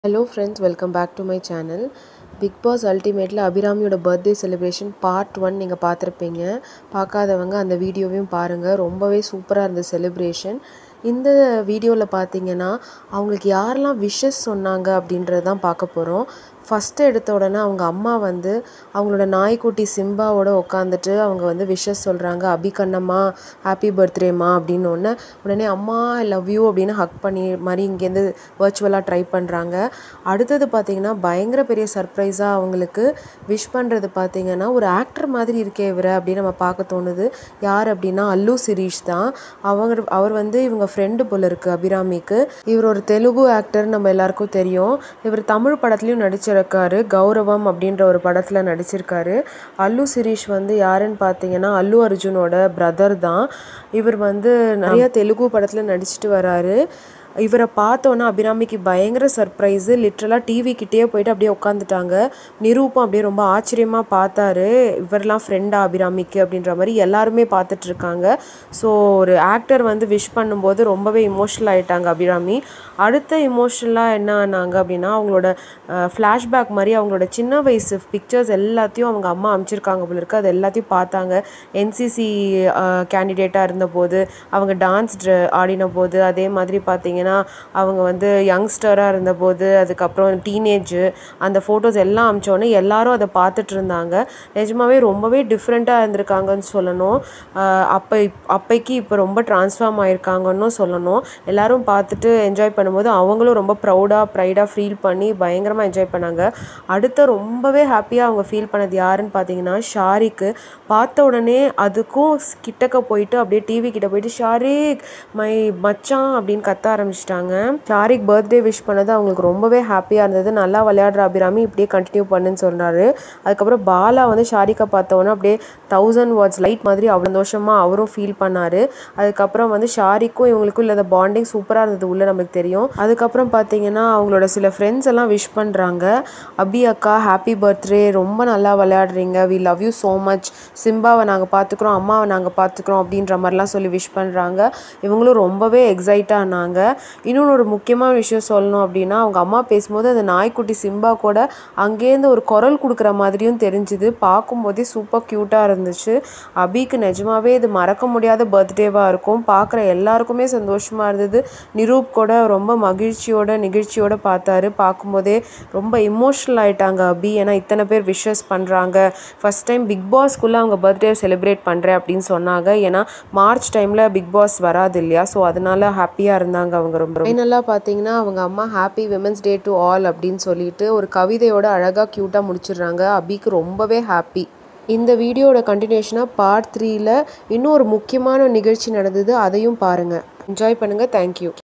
hello friends welcome back to my channel big boss அல்டிமேட்டில் அபிராமியோட birthday celebration part one நீங்கள் பார்த்துருப்பீங்க பார்க்காதவங்க அந்த வீடியோவையும் பாருங்கள் ரொம்பவே சூப்பராக இருந்த செலிப்ரேஷன் இந்த வீடியோவில் பார்த்தீங்கன்னா அவங்களுக்கு யாரெல்லாம் விஷஸ் சொன்னாங்க அப்படின்றது தான் பார்க்க போகிறோம் ஃபஸ்ட்டு எடுத்த உடனே அவங்க அம்மா வந்து அவங்களோட நாய்க்குட்டி சிம்பாவோட உட்காந்துட்டு அவங்க வந்து விஷஸ் சொல்கிறாங்க அபி கண்ணம்மா ஹாப்பி பர்த்டேம்மா அப்படின்னு ஒன்று உடனே அம்மா ஐ லவ் யூ அப்படின்னு ஹக் பண்ணி மாதிரி இங்கேருந்து வர்ச்சுவலாக ட்ரை பண்ணுறாங்க அடுத்தது பார்த்திங்கன்னா பயங்கர பெரிய சர்ப்ரைஸாக அவங்களுக்கு விஷ் பண்ணுறது பார்த்திங்கன்னா ஒரு ஆக்டர் மாதிரி இருக்கே இவரை அப்படின்னு நம்ம பார்க்க தோணுது யார் அப்படின்னா அல்லு சிரீஷ் தான் அவங்க அவர் வந்து இவங்க ஃப்ரெண்டு போல இருக்குது அபிராமிக்கு இவர் ஒரு தெலுங்கு ஆக்டர் நம்ம எல்லாருக்கும் தெரியும் இவர் தமிழ் படத்துலையும் நடிச்சிருக்காரு கௌரவம் அப்படின்ற ஒரு படத்தில் நடிச்சிருக்காரு அல்லு சிரீஷ் வந்து யாருன்னு பார்த்தீங்கன்னா அல்லு அர்ஜுனோட பிரதர் தான் இவர் வந்து நிறைய தெலுங்கு படத்தில் நடிச்சிட்டு வராரு இவரை பார்த்தோன்னா அபிராமிக்கு பயங்கர சர்ப்ரைஸு லிட்ரலாக டிவி கிட்டேயே போயிட்டு அப்படியே உட்காந்துட்டாங்க நிரூபம் அப்படியே ரொம்ப ஆச்சரியமாக பார்த்தாரு இவரெல்லாம் ஃப்ரெண்டா அபிராமிக்கு அப்படின்ற மாதிரி எல்லாருமே பார்த்துட்ருக்காங்க ஸோ ஒரு ஆக்டர் வந்து விஷ் பண்ணும்போது ரொம்பவே இமோஷ்னல் ஆகிட்டாங்க அபிராமி அடுத்த இமோஷ்னலாக என்ன ஆனாங்க அப்படின்னா அவங்களோட ஃப்ளாஷ்பேக் மாதிரி அவங்களோட சின்ன வயசு பிக்சர்ஸ் எல்லாத்தையும் அவங்க அம்மா அமைச்சிருக்காங்க போல இருக்குது அது எல்லாத்தையும் பார்த்தாங்க என்சிசி கேண்டிடேட்டாக இருந்தபோது அவங்க டான்ஸ் ஆடின போது அதே மாதிரி பார்த்தீங்கன்னா அவங்க வந்து யங்ஸ்டராக இருந்தபோது அதுக்கப்புறம் டீனேஜ் அந்த ஃபோட்டோஸ் எல்லாம் அமிச்சோடனே எல்லாரும் அதை பார்த்துட்டு இருந்தாங்க நிஜமாவே ரொம்பவே டிஃப்ரெண்ட்டாக இருந்திருக்காங்கன்னு சொல்லணும் அப்போ அப்பைக்கு இப்போ ரொம்ப ட்ரான்ஸ்ஃபார்ம் ஆயிருக்காங்கன்னு சொல்லணும் எல்லாரும் பார்த்துட்டு என்ஜாய் பண்ணும்போது அவங்களும் ரொம்ப ப்ரௌடாக ப்ரைடாக ஃபீல் பண்ணி பயங்கரமாக என்ஜாய் பண்ணாங்க அடுத்த ரொம்பவே ஹாப்பியாக அவங்க ஃபீல் பண்ணது யாருன்னு பார்த்தீங்கன்னா ஷாரிக்கு பார்த்த உடனே அதுக்கும் கிட்டக்க போயிட்டு அப்படியே டிவி கிட்ட போயிட்டு ஷாரிக் மை மச்சான் அப்படின்னு கத்த ஆரம்பிச்சிட்டாங்க ஷாரிக் பர்த்டே விஷ் பண்ணது அவங்களுக்கு ரொம்பவே ஹாப்பியாக இருந்தது நல்லா விளையாடுற அபிராமி இப்படியே கண்டினியூ பண்ணுன்னு சொன்னார் அதுக்கப்புறம் பாலா வந்து ஷாரிக்கை பார்த்தோன்னே அப்படியே தௌசண்ட் வாட்ஸ் லைட் மாதிரி அவ்வளோ சந்தோஷமாக அவரும் ஃபீல் பண்ணார் அதுக்கப்புறம் வந்து ஷாரிக்கும் இவங்களுக்கும் இல்லாத பாண்டிங் சூப்பராக இருந்தது உள்ளே நமக்கு தெரியும் அதுக்கப்புறம் பார்த்தீங்கன்னா அவங்களோட சில ஃப்ரெண்ட்ஸ் எல்லாம் விஷ் பண்ணுறாங்க அபி அக்கா ஹாப்பி பர்த்டே ரொம்ப நல்லா விளையாடுறீங்க we love you so much சிம்பாவை நாங்கள் பார்த்துக்குறோம் அம்மாவை நாங்கள் பார்த்துக்குறோம் அப்படின்ற மாதிரிலாம் சொல்லி விஷ் பண்ணுறாங்க இவங்களும் ரொம்பவே எக்ஸைட்டாக ஆனாங்க இன்னொன்று ஒரு முக்கியமான விஷயம் சொல்லணும் அப்படின்னா அவங்க அம்மா பேசும்போது அந்த நாய்க்குட்டி சிம்பா கூட அங்கேருந்து ஒரு குரல் கொடுக்குற மாதிரியும் தெரிஞ்சுது பார்க்கும்போதே சூப்பர் க்யூட்டாக இருந்துச்சு அபிக்கு நிஜமாவே இது மறக்க முடியாத பர்த்டேவாக இருக்கும் பார்க்குற எல்லாருக்குமே சந்தோஷமாக இருந்தது நிரூப் கூட ரொம்ப மகிழ்ச்சியோட நிகழ்ச்சியோட பார்த்தாரு பார்க்கும்போதே ரொம்ப இமோஷ்னல் ஆகிட்டாங்க அபி ஏன்னா இத்தனை பேர் விஷஸ் பண்ணுறாங்க ஃபஸ்ட் டைம் பிக் பாஸ்க்குள்ளே அவங்க பர்த்டே செலிப்ரேட் பண்ணுறேன் அப்படின்னு சொன்னாங்க ஏன்னா மார்ச் டைமில் பிக் பாஸ் வராது இல்லையா ஸோ அதனால ஹாப்பியாக இருந்தாங்க அவங்க ரொம்ப ஃபைனலாக பார்த்தீங்கன்னா அவங்க அம்மா happy women's day to all அப்படின்னு சொல்லிட்டு ஒரு கவிதையோட அழகாக க்யூட்டாக முடிச்சிடுறாங்க அபிக்கு ரொம்பவே ஹாப்பி இந்த வீடியோட கண்டினியூஷனாக பார்ட் த்ரீயில் இன்னும் ஒரு முக்கியமான நிகழ்ச்சி நடந்தது அதையும் பாருங்கள் என்ஜாய் பண்ணுங்கள் தேங்க்யூ